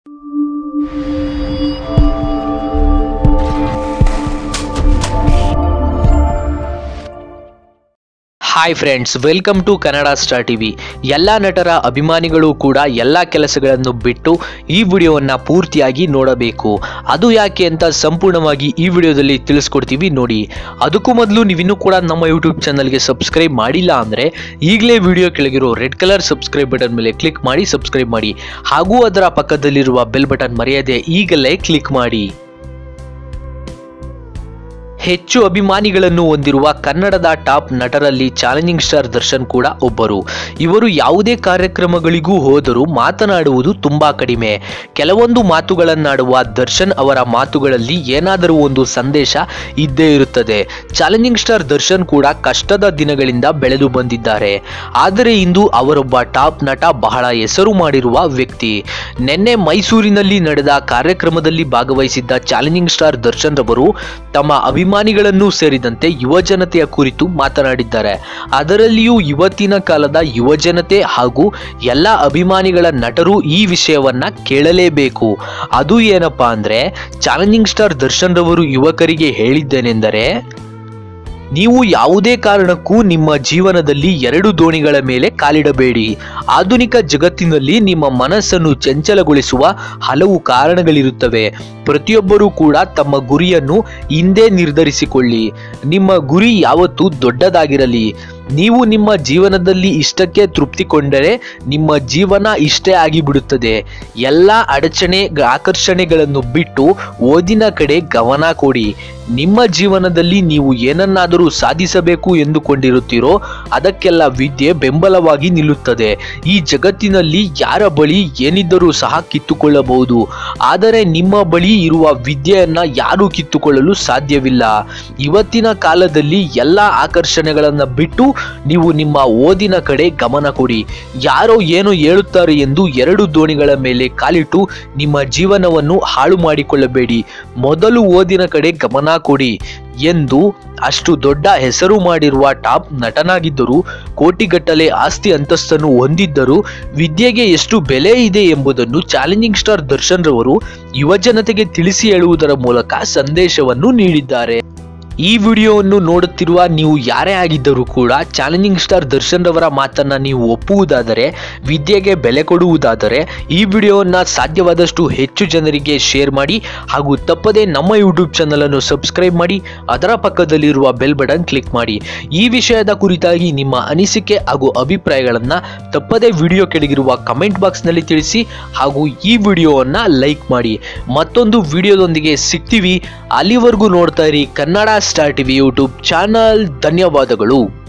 hi friends welcome to Kannada star TV ಎಲ್ಲ ನಟರ ಅಭಿಮಾನಿಗಳು ಕೂಡ ಎಲ್ಲ ಕೆಲಸಗಳನ್ನು ಬಿಟ್ಟು ಈ ವಿಡಿಯೋವನ್ನು ಪೂರ್ತಿಯಾಗಿ ನೋಡಬೇಕು ಅದು ಯಾಕೆ ಅಂತ ಸಂಪೂರ್ಣವಾಗಿ ಈ ವಿಡಿಯೋದಲ್ಲಿ ತಿಳಿಸ್ಕೊಡ್ತೀವಿ ನೋಡಿ ಅದಕ್ಕೂ ಮೊದಲು ನೀವಿನ್ನೂ ಕೂಡ ನಮ್ಮ ಯೂಟ್ಯೂಬ್ ಚಾನಲ್ಗೆ ಸಬ್ಸ್ಕ್ರೈಬ್ ಮಾಡಿಲ್ಲ ಅಂದರೆ ಈಗಲೇ ವಿಡಿಯೋ ಕೆಳಗಿರೋ ರೆಡ್ ಕಲರ್ ಸಬ್ಸ್ಕ್ರೈಬ್ ಬಟನ್ ಮೇಲೆ ಕ್ಲಿಕ್ ಮಾಡಿ ಸಬ್ಸ್ಕ್ರೈಬ್ ಮಾಡಿ ಹಾಗೂ ಅದರ ಪಕ್ಕದಲ್ಲಿರುವ ಬೆಲ್ ಬಟನ್ ಮರೆಯದೆ ಈಗಲೇ ಕ್ಲಿಕ್ ಮಾಡಿ ಹೆಚ್ಚು ಅಭಿಮಾನಿಗಳನ್ನು ಹೊಂದಿರುವ ಕನ್ನಡದ ಟಾಪ್ ನಟರಲ್ಲಿ ಚಾಲೆಂಜಿಂಗ್ ಸ್ಟಾರ್ ದರ್ಶನ್ ಕೂಡ ಒಬ್ಬರು ಇವರು ಯಾವುದೇ ಕಾರ್ಯಕ್ರಮಗಳಿಗೂ ಹೋದರೂ ಮಾತನಾಡುವುದು ತುಂಬಾ ಕಡಿಮೆ ಕೆಲವೊಂದು ಮಾತುಗಳನ್ನಾಡುವ ದರ್ಶನ್ ಅವರ ಮಾತುಗಳಲ್ಲಿ ಏನಾದರೂ ಒಂದು ಸಂದೇಶ ಇದ್ದೇ ಇರುತ್ತದೆ ಚಾಲೆಂಜಿಂಗ್ ಸ್ಟಾರ್ ದರ್ಶನ್ ಕೂಡ ಕಷ್ಟದ ದಿನಗಳಿಂದ ಬೆಳೆದು ಬಂದಿದ್ದಾರೆ ಆದರೆ ಇಂದು ಅವರೊಬ್ಬ ಟಾಪ್ ನಟ ಬಹಳ ಹೆಸರು ಮಾಡಿರುವ ವ್ಯಕ್ತಿ ನಿನ್ನೆ ಮೈಸೂರಿನಲ್ಲಿ ನಡೆದ ಕಾರ್ಯಕ್ರಮದಲ್ಲಿ ಭಾಗವಹಿಸಿದ್ದ ಚಾಲೆಂಜಿಂಗ್ ಸ್ಟಾರ್ ದರ್ಶನ್ ರವರು ತಮ್ಮ ಅಭಿಮಾನಿಗಳನ್ನು ಸೇರಿದಂತೆ ಯುವಜನತೆಯ ಕುರಿತು ಮಾತನಾಡಿದ್ದಾರೆ ಅದರಲ್ಲಿಯೂ ಇವತ್ತಿನ ಕಾಲದ ಯುವಜನತೆ ಹಾಗೂ ಎಲ್ಲ ಅಭಿಮಾನಿಗಳ ನಟರು ಈ ವಿಷಯವನ್ನ ಕೇಳಲೇಬೇಕು ಅದು ಏನಪ್ಪಾ ಅಂದ್ರೆ ಚಾಲೆಂಜಿಂಗ್ ಸ್ಟಾರ್ ದರ್ಶನ್ ರವರು ಯುವಕರಿಗೆ ಹೇಳಿದ್ದೇನೆಂದರೆ ನೀವು ಯಾವುದೇ ಕಾರಣಕ್ಕೂ ನಿಮ್ಮ ಜೀವನದಲ್ಲಿ ಎರಡು ದೋಣಿಗಳ ಮೇಲೆ ಕಾಲಿಡಬೇಡಿ ಆಧುನಿಕ ಜಗತ್ತಿನಲ್ಲಿ ನಿಮ್ಮ ಮನಸ್ಸನ್ನು ಚಂಚಲಗೊಳಿಸುವ ಹಲವು ಕಾರಣಗಳಿರುತ್ತವೆ ಪ್ರತಿಯೊಬ್ಬರೂ ಕೂಡ ತಮ್ಮ ಗುರಿಯನ್ನು ಹಿಂದೆ ನಿರ್ಧರಿಸಿಕೊಳ್ಳಿ ನಿಮ್ಮ ಗುರಿ ಯಾವತ್ತೂ ದೊಡ್ಡದಾಗಿರಲಿ ನೀವು ನಿಮ್ಮ ಜೀವನದಲ್ಲಿ ಇಷ್ಟಕ್ಕೆ ತೃಪ್ತಿಕೊಂಡರೆ ನಿಮ್ಮ ಜೀವನ ಇಷ್ಟೇ ಆಗಿಬಿಡುತ್ತದೆ ಎಲ್ಲ ಅಡಚಣೆ ಆಕರ್ಷಣೆಗಳನ್ನು ಬಿಟ್ಟು ಓದಿನ ಕಡೆ ಗಮನ ಕೊಡಿ ನಿಮ್ಮ ಜೀವನದಲ್ಲಿ ನೀವು ಏನನ್ನಾದರೂ ಸಾಧಿಸಬೇಕು ಎಂದುಕೊಂಡಿರುತ್ತೀರೋ ಅದಕ್ಕೆಲ್ಲ ವಿದ್ಯೆ ಬೆಂಬಲವಾಗಿ ನಿಲ್ಲುತ್ತದೆ ಈ ಜಗತ್ತಿನಲ್ಲಿ ಯಾರ ಬಳಿ ಏನಿದ್ದರೂ ಸಹ ಕಿತ್ತುಕೊಳ್ಳಬಹುದು ಆದರೆ ನಿಮ್ಮ ಬಳಿ ಇರುವ ವಿದ್ಯೆಯನ್ನ ಯಾರೂ ಕಿತ್ತುಕೊಳ್ಳಲು ಸಾಧ್ಯವಿಲ್ಲ ಇವತ್ತಿನ ಕಾಲದಲ್ಲಿ ಎಲ್ಲ ಆಕರ್ಷಣೆಗಳನ್ನು ಬಿಟ್ಟು ನೀವು ನಿಮ್ಮ ಓದಿನ ಕಡೆ ಗಮನ ಕೊಡಿ ಯಾರೋ ಏನೋ ಹೇಳುತ್ತಾರೆ ಎಂದು ಎರಡು ದೋಣಿಗಳ ಮೇಲೆ ಕಾಲಿಟ್ಟು ನಿಮ್ಮ ಜೀವನವನ್ನು ಹಾಳು ಮಾಡಿಕೊಳ್ಳಬೇಡಿ ಮೊದಲು ಓದಿನ ಕಡೆ ಗಮನ ಕೊಡಿ ಎಂದು ಅಷ್ಟು ದೊಡ್ಡ ಹೆಸರು ಮಾಡಿರುವ ಟಾಪ್ ನಟನಾಗಿದ್ದರೂ ಕೋಟಿಗಟ್ಟಲೆ ಆಸ್ತಿ ಅಂತಸ್ತನ್ನು ಹೊಂದಿದ್ದರೂ ವಿದ್ಯೆಗೆ ಎಷ್ಟು ಬೆಲೆ ಇದೆ ಎಂಬುದನ್ನು ಚಾಲೆಂಜಿಂಗ್ ಸ್ಟಾರ್ ದರ್ಶನ್ ರವರು ಯುವಜನತೆಗೆ ತಿಳಿಸಿ ಹೇಳುವುದರ ಮೂಲಕ ಸಂದೇಶವನ್ನು ನೀಡಿದ್ದಾರೆ ಈ ವಿಡಿಯೋವನ್ನು ನೋಡುತ್ತಿರುವ ನೀವು ಯಾರೇ ಆಗಿದ್ದರೂ ಕೂಡ ಚಾಲೆಂಜಿಂಗ್ ಸ್ಟಾರ್ ದರ್ಶನ್ ರವರ ಮಾತನ್ನ ನೀವು ಒಪ್ಪುವುದಾದರೆ ವಿದ್ಯೆಗೆ ಬೆಲೆ ಕೊಡುವುದಾದರೆ ಈ ವಿಡಿಯೋವನ್ನು ಸಾಧ್ಯವಾದಷ್ಟು ಹೆಚ್ಚು ಜನರಿಗೆ ಶೇರ್ ಮಾಡಿ ಹಾಗೂ ತಪ್ಪದೇ ನಮ್ಮ ಯೂಟ್ಯೂಬ್ ಚಾನಲನ್ನು ಸಬ್ಸ್ಕ್ರೈಬ್ ಮಾಡಿ ಅದರ ಪಕ್ಕದಲ್ಲಿರುವ ಬೆಲ್ ಬಟನ್ ಕ್ಲಿಕ್ ಮಾಡಿ ಈ ವಿಷಯದ ಕುರಿತಾಗಿ ನಿಮ್ಮ ಅನಿಸಿಕೆ ಹಾಗೂ ಅಭಿಪ್ರಾಯಗಳನ್ನು ತಪ್ಪದೇ ವಿಡಿಯೋ ಕೆಳಗಿರುವ ಕಮೆಂಟ್ ಬಾಕ್ಸ್ನಲ್ಲಿ ತಿಳಿಸಿ ಹಾಗೂ ಈ ವಿಡಿಯೋವನ್ನು ಲೈಕ್ ಮಾಡಿ ಮತ್ತೊಂದು ವಿಡಿಯೋದೊಂದಿಗೆ ಸಿಗ್ತೀವಿ ಅಲ್ಲಿವರೆಗೂ ನೋಡ್ತಾ ಇರಿ Kannada star TV YouTube channel ಧನ್ಯವಾದಗಳು